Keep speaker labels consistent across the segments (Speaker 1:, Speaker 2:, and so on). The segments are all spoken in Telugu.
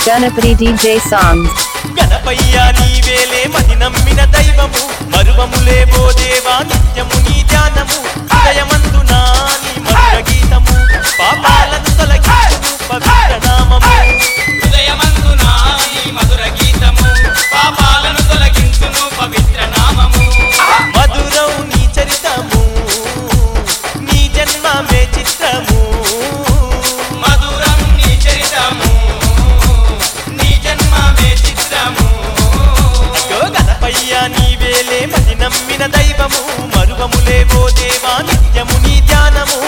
Speaker 1: Ganapati DJ songs.
Speaker 2: గణపయ్య నీవేలే మది నమ్మిన దైవము మరువములే ఓ దేవా నిత్యము నీ ధ్యానము హృదయమందునా నీ మధుర గీతము పాపాలను తొలగించును పవిత్ర నామము
Speaker 3: హృదయమందునా నీ మధుర గీతము పాపాలను తొలగించును పవిత్ర నామము
Speaker 2: మధురం నీ చరితము నీ జన్మమే చిత్రము
Speaker 3: మధురం నీ చరితము నీ జన్మమే చిత్రము
Speaker 2: అయ్యో గణపయ్య నీవేలే మది నమ్మిన దైవము మరువములే ఓ దేవా నిత్యము నీ ధ్యానము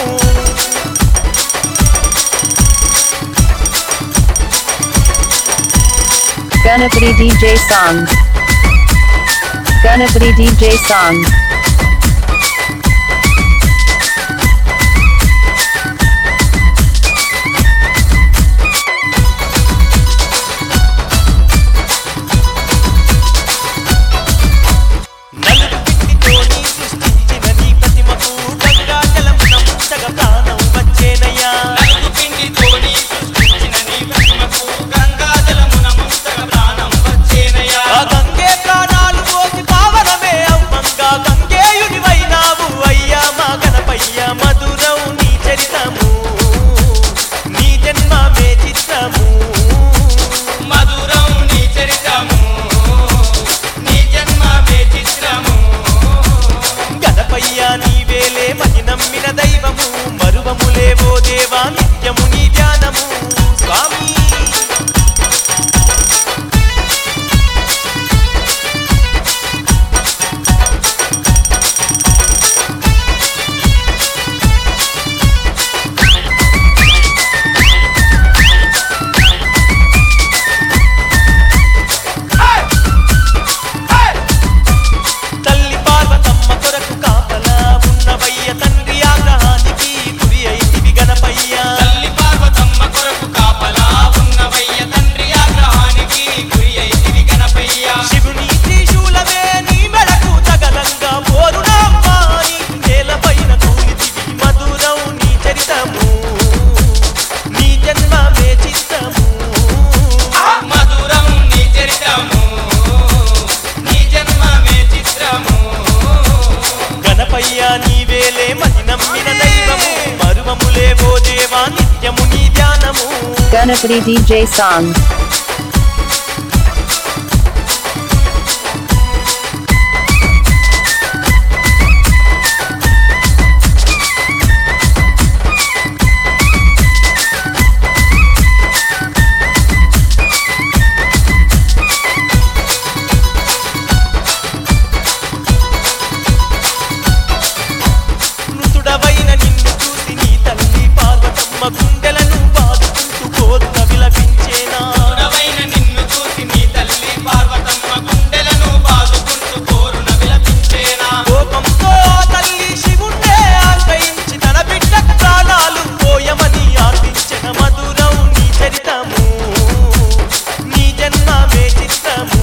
Speaker 1: Ganapati DJ songs. Ganapati DJ songs.
Speaker 2: నలుగు పిట్టితో నీ సృష్టించిన నీ ప్రతిమకు గంగా జలమున ముంచగ ప్రాణం వచ్చేనయ్యా
Speaker 3: నలుగు పిండితో నీ సృష్టించిన నీ ప్రతిమకు గంగాజలమున ముంచగ ప్రాణం వచ్చేనయ్యా
Speaker 2: ఆ గంగే ప్రాణాలు పోసి పావనమే అమ్మంగా గంగేయుడివైనావు అయ్యా మా గణపయ్య మధురం నీ చరితము నీ జన్మమే చిత్రము
Speaker 3: మధురం నీ చరితము నీ జన్మమే చిత్రము
Speaker 2: గణపయ్య నీవేలే మది నమ్మిన దైవము మరువములే ఓ దేవా నిత్యము నీ ధ్యానము స్వామి తల్లి పార్వతమ్మ కొరకు కాపలా ఉన్నవయ్య తండ్రి ఆగ్రహానికి గురి అయితివి గణపయ్య
Speaker 3: తల్లి పార్వతమ్మ కొరకు కాపలా ఉన్నవయ్య తండ్రి ఆగ్రహానికి గురి అయితివి గణపయ్య
Speaker 2: శివుని త్రిశూలమే నీ మెడకు తగలంగా పోరునామాని నేలపైన కూలితివి మధురం నీ చరితము నీ జన్మమే చిత్తము
Speaker 3: మధురం నీ చరితము నీ జన్మమే చిత్రము
Speaker 2: గణపయ్య నీవేలే మది నమ్మిన దైవము మరువములే ఓ దేవా నిత్యము నీ ధ్యానము
Speaker 1: Ganapati DJ songs.
Speaker 2: మృతుడవైన నిన్ను చూసి నీ తల్లి పార్వతమ్మ గుండెలను బాదుకుంటూ కోరున విలపించేనా
Speaker 3: చూడవైన నిన్ను చూసి నీ తల్లి పార్వతమ్మ గుండెలను బాదుకుంటూ కోరున విలపించేనా
Speaker 2: కోపంతో ఆ తల్లి శివుణ్ణే ఆశ్రయించి తన బిడ్డ ప్రాణాలు పోయమని ఆశించిన మధురం నీ చరితము నీ జన్మమే చిత్తము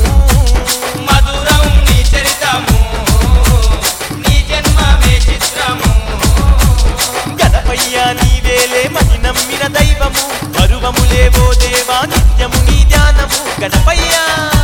Speaker 3: మధురం నీ చరితము నీ జన్మమే చిత్రము
Speaker 2: గణపయ్య నీవేలే మది నమ్మిన దైవము పరువములే ఓ దేవా నిత్యము నీ ధ్యానము గణపయ్య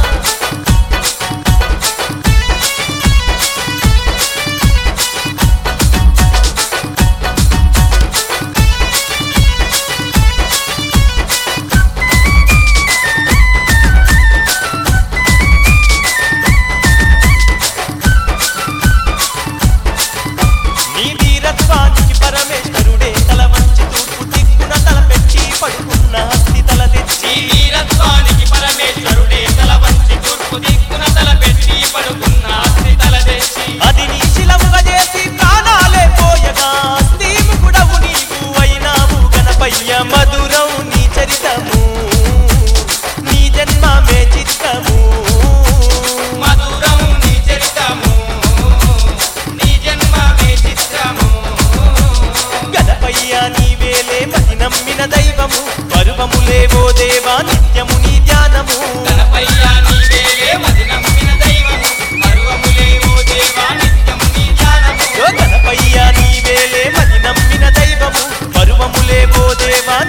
Speaker 2: నీ వీరత్వానికి పరమేశ్వరుడే తల వంచి తూర్పు దిక్కున తల పెట్టి పడుకున్న అస్థి తల తెచ్చి
Speaker 3: నీ వీరత్వానికి పరమేశ్వరుడే తల వంచి తూర్పు దిక్కున తల పెట్టి పడుకున్న అస్థి తల తెచ్చి
Speaker 2: అది నీ శిలముగా చేసి ప్రాణాలే పోయగా స్థీముకుడవు నీవు అయినావు గణపయ్య మధురం నీ చరితము నీ జన్మమే చిత్తము
Speaker 3: మధురం నీ చరితము నీ జన్మమే చిత్రము
Speaker 2: గణపయ్య నీవేలే మది నమ్మిన దైవము పరువములే ఓ దేవా నిత్యము నీ ధ్యానము
Speaker 3: గణపయ్య నీవేలే మది నమ్మిన దైవము మరువములే ఓ దేవా నిత్యము నీ ధ్యానము
Speaker 2: ఓ గణపయ్య నీవేలే మది నమ్మిన దైవము పరువములే ఓ దేవా